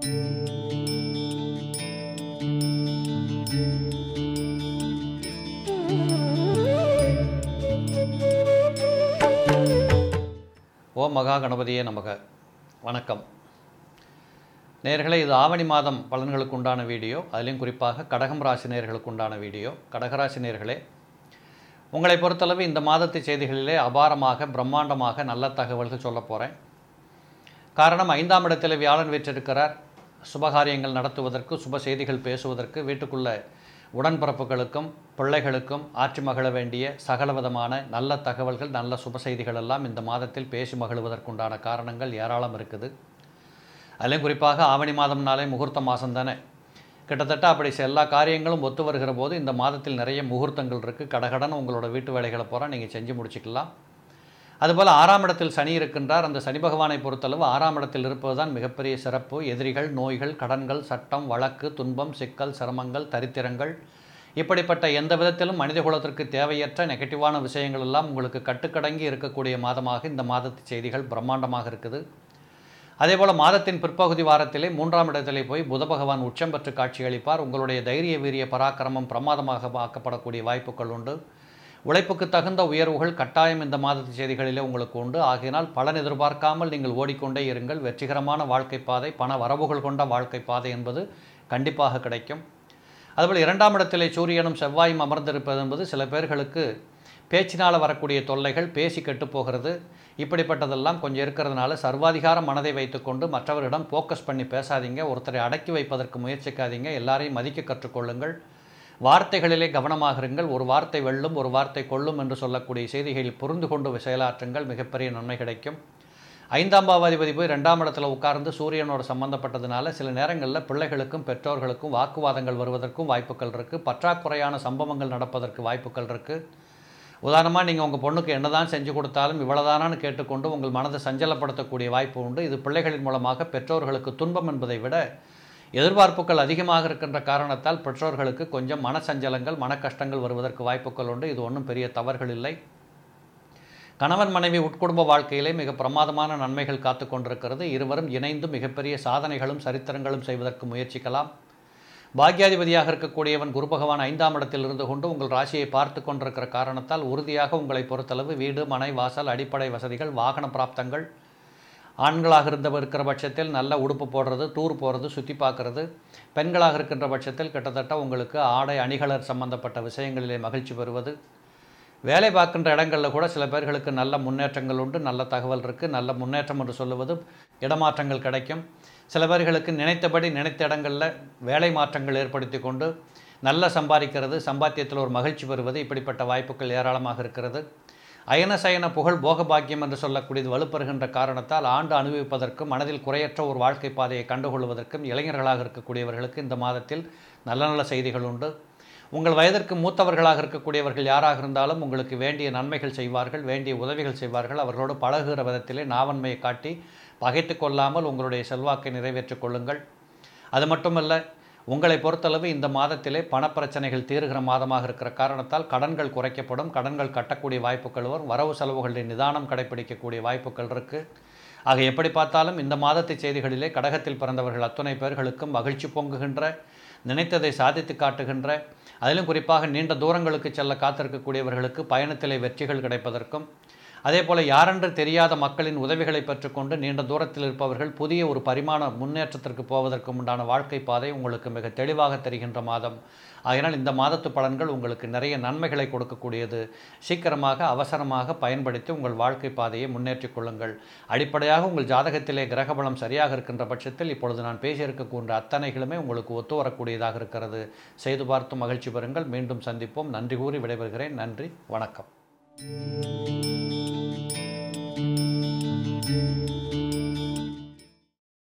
ஓம் மகா கணபதியே நமக வணக்கம் நேர்களே இது ஆவணி மாதம் பலன்களுக்கு உண்டான வீடியோ அதிலையும் குறிப்பாக கடகம் ராசி நேர்களுக்கு உண்டான வீடியோ கடகராசி நேர்களே உங்களை பொறுத்தளவு இந்த மாதத்து செய்திகளிலே அபாரமாக பிரம்மாண்டமாக நல்ல தகவல்கள் சொல்ல போகிறேன் காரணம் ஐந்தாம் இடத்தில் வியாழன் வீற்றிருக்கிறார் சுபகாரியங்கள் நடத்துவதற்கு சுப செய்திகள் பேசுவதற்கு வீட்டுக்குள்ள உடன்பிறப்புகளுக்கும் பிள்ளைகளுக்கும் ஆற்றி மகிழ வேண்டிய சகலவிதமான நல்ல தகவல்கள் நல்ல சுப செய்திகள் எல்லாம் இந்த மாதத்தில் பேசி மகிழ்வதற்குண்டான காரணங்கள் ஏராளம் இருக்குது அதிலையும் குறிப்பாக ஆவணி மாதம்னாலே முகூர்த்த மாதம் தானே கிட்டத்தட்ட அப்படி எல்லா காரியங்களும் ஒத்து வருகிற போது இந்த மாதத்தில் நிறைய முகூர்த்தங்கள் இருக்குது கடகடன் உங்களோட வீட்டு வேலைகளை பூரா நீங்கள் செஞ்சு முடிச்சுக்கலாம் அதுபோல் ஆறாம் இடத்தில் சனி இருக்கின்றார் அந்த சனி பகவானை பொறுத்தளவு ஆறாம் இடத்தில் இருப்பதுதான் மிகப்பெரிய சிறப்பு எதிரிகள் நோய்கள் கடன்கள் சட்டம் வழக்கு துன்பம் சிக்கல் சிரமங்கள் தரித்திரங்கள் இப்படிப்பட்ட எந்த விதத்திலும் மனித குலத்திற்கு தேவையற்ற நெகட்டிவான விஷயங்கள் எல்லாம் உங்களுக்கு கட்டுக்கடங்கி இருக்கக்கூடிய மாதமாக இந்த மாதத்து செய்திகள் பிரம்மாண்டமாக இருக்குது அதேபோல் மாதத்தின் பிற்பகுதி வாரத்திலே மூன்றாம் இடத்திலே போய் புத பகவான் உச்சம் பெற்று காட்சியளிப்பார் உங்களுடைய தைரிய வீரிய பராக்கிரமம் பிரமாதமாக ஆக்கப்படக்கூடிய வாய்ப்புகள் உண்டு உழைப்புக்கு தகுந்த உயர்வுகள் கட்டாயம் இந்த மாதத்து செய்திகளிலே உங்களுக்கு உண்டு ஆகையினால் பலன் எதிர்பார்க்காமல் நீங்கள் ஓடிக்கொண்டே இருங்கள் வெற்றிகரமான வாழ்க்கை பாதை பண வரவுகள் கொண்ட வாழ்க்கை பாதை என்பது கண்டிப்பாக கிடைக்கும் அதுபோல் இரண்டாம் இடத்திலே சூரியனும் செவ்வாயும் அமர்ந்திருப்பது என்பது சில பேர்களுக்கு பேச்சினால் வரக்கூடிய தொல்லைகள் பேசி கெட்டுப்போகிறது இப்படிப்பட்டதெல்லாம் கொஞ்சம் இருக்கிறதுனால சர்வாதிகார மனதை வைத்துக்கொண்டு மற்றவரிடம் ஃபோக்கஸ் பண்ணி பேசாதீங்க ஒருத்தரை அடக்கி வைப்பதற்கு முயற்சிக்காதீங்க எல்லாரையும் மதிக்க கற்றுக்கொள்ளுங்கள் வார்த்தைகளிலே கவனமாக இருங்கள் ஒரு வார்த்தை வெல்லும் ஒரு வார்த்தை கொள்ளும் என்று சொல்லக்கூடிய செய்திகளில் புரிந்து கொண்டு செயலாற்றுங்கள் மிகப்பெரிய நன்மை கிடைக்கும் ஐந்தாம் பாவாதிபதி போய் ரெண்டாம் இடத்துல உட்கார்ந்து சூரியனோட சம்பந்தப்பட்டதுனால சில நேரங்களில் பிள்ளைகளுக்கும் பெற்றோர்களுக்கும் வாக்குவாதங்கள் வருவதற்கும் வாய்ப்புகள் இருக்குது பற்றாக்குறையான சம்பவங்கள் நடப்பதற்கு வாய்ப்புகள் இருக்குது உதாரணமாக நீங்கள் உங்கள் பொண்ணுக்கு என்ன தான் செஞ்சு கொடுத்தாலும் இவ்வளோதானான்னு கேட்டுக்கொண்டு உங்கள் மனதை சஞ்சலப்படுத்தக்கூடிய வாய்ப்பு உண்டு இது பிள்ளைகளின் மூலமாக பெற்றோர்களுக்கு துன்பம் என்பதை விட எதிர்பார்ப்புகள் அதிகமாக இருக்கின்ற காரணத்தால் பெற்றோர்களுக்கு கொஞ்சம் மனசஞ்சலங்கள் மன கஷ்டங்கள் வருவதற்கு வாய்ப்புகள் உண்டு இது ஒன்றும் பெரிய தவறுகள் இல்லை கணவன் மனைவி உட்குடும்ப வாழ்க்கையிலே மிக பிரமாதமான நன்மைகள் காத்து கொண்டிருக்கிறது இருவரும் இணைந்து மிகப்பெரிய சாதனைகளும் சரித்திரங்களும் செய்வதற்கு முயற்சிக்கலாம் பாக்யாதிபதியாக இருக்கக்கூடியவன் குரு பகவான் ஐந்தாம் இடத்தில் இருந்து கொண்டு உங்கள் ராசியை பார்த்து கொண்டிருக்கிற காரணத்தால் உறுதியாக உங்களை பொறுத்தளவு வீடு மனை வாசல் அடிப்படை வசதிகள் வாகன பிராப்தங்கள் ஆண்களாக இருந்தவர் இருக்கிற பட்சத்தில் நல்ல உடுப்பு போடுறது டூர் போகிறது சுற்றி பார்க்குறது பெண்களாக இருக்கின்ற பட்சத்தில் கிட்டத்தட்ட உங்களுக்கு ஆடை அணிகலர் சம்பந்தப்பட்ட விஷயங்களிலே மகிழ்ச்சி பெறுவது வேலை பார்க்கின்ற இடங்களில் கூட சில பேர்களுக்கு நல்ல முன்னேற்றங்கள் உண்டு நல்ல தகவல் இருக்குது நல்ல முன்னேற்றம் என்று சொல்லுவது இடமாற்றங்கள் கிடைக்கும் சில பேர்களுக்கு நினைத்தபடி நினைத்த இடங்களில் வேலை மாற்றங்கள் ஏற்படுத்தி கொண்டு நல்ல சம்பாதிக்கிறது சம்பாத்தியத்தில் ஒரு மகிழ்ச்சி பெறுவது இப்படிப்பட்ட வாய்ப்புகள் ஏராளமாக இருக்கிறது அயன சயன புகழ் போக பாக்கியம் என்று சொல்லக்கூடியது வலுப்பெறுகின்ற காரணத்தால் ஆண்டு அனுபவிப்பதற்கும் மனதில் குறையற்ற ஒரு வாழ்க்கை பாதையை கண்டுகொள்வதற்கும் இளைஞர்களாக இருக்கக்கூடியவர்களுக்கு இந்த மாதத்தில் நல்ல நல்ல செய்திகள் உண்டு உங்கள் வயதிற்கு மூத்தவர்களாக இருக்கக்கூடியவர்கள் யாராக இருந்தாலும் உங்களுக்கு வேண்டிய நன்மைகள் செய்வார்கள் வேண்டிய உதவிகள் செய்வார்கள் அவர்களோடு பழகுகிற விதத்திலே நாவன்மையை காட்டி பகைத்து கொள்ளாமல் உங்களுடைய செல்வாக்கை நிறைவேற்றிக் கொள்ளுங்கள் அது மட்டுமல்ல உங்களை பொறுத்தளவு இந்த மாதத்திலே பணப்பிரச்சனைகள் தீருகிற மாதமாக இருக்கிற காரணத்தால் கடன்கள் குறைக்கப்படும் கடன்கள் கட்டக்கூடிய வாய்ப்புகள் வரும் வரவு செலவுகளின் நிதானம் கடைபிடிக்கக்கூடிய வாய்ப்புகள் இருக்குது ஆக எப்படி பார்த்தாலும் இந்த மாதத்து செய்திகளிலே கடகத்தில் பிறந்தவர்கள் அத்துணை பேர்களுக்கும் மகிழ்ச்சி பொங்குகின்ற நினைத்ததை சாதித்து காட்டுகின்ற அதிலும் குறிப்பாக நீண்ட தூரங்களுக்கு செல்ல காத்திருக்கக்கூடியவர்களுக்கு பயணத்திலே வெற்றிகள் கிடைப்பதற்கும் அதே போல் யாரென்று தெரியாத மக்களின் உதவிகளை பெற்றுக்கொண்டு நீண்ட தூரத்தில் இருப்பவர்கள் புதிய ஒரு பரிமாண முன்னேற்றத்திற்கு போவதற்கு உண்டான வாழ்க்கை பாதை உங்களுக்கு மிக தெளிவாக தெரிகின்ற மாதம் ஆகையினால் இந்த மாதத்து பலன்கள் உங்களுக்கு நிறைய நன்மைகளை கொடுக்கக்கூடியது சீக்கிரமாக அவசரமாக பயன்படுத்தி உங்கள் வாழ்க்கை பாதையை முன்னேற்றிக் கொள்ளுங்கள் அடிப்படையாக உங்கள் ஜாதகத்திலே கிரகபலம் சரியாக இருக்கின்ற பட்சத்தில் இப்பொழுது நான் பேசியிருக்கக்கூடிய அத்தனைகளுமே உங்களுக்கு ஒத்து வரக்கூடியதாக இருக்கிறது செய்து பார்த்து மகிழ்ச்சி பெறுங்கள் மீண்டும் சந்திப்போம் நன்றி கூறி விடைபெறுகிறேன் நன்றி வணக்கம்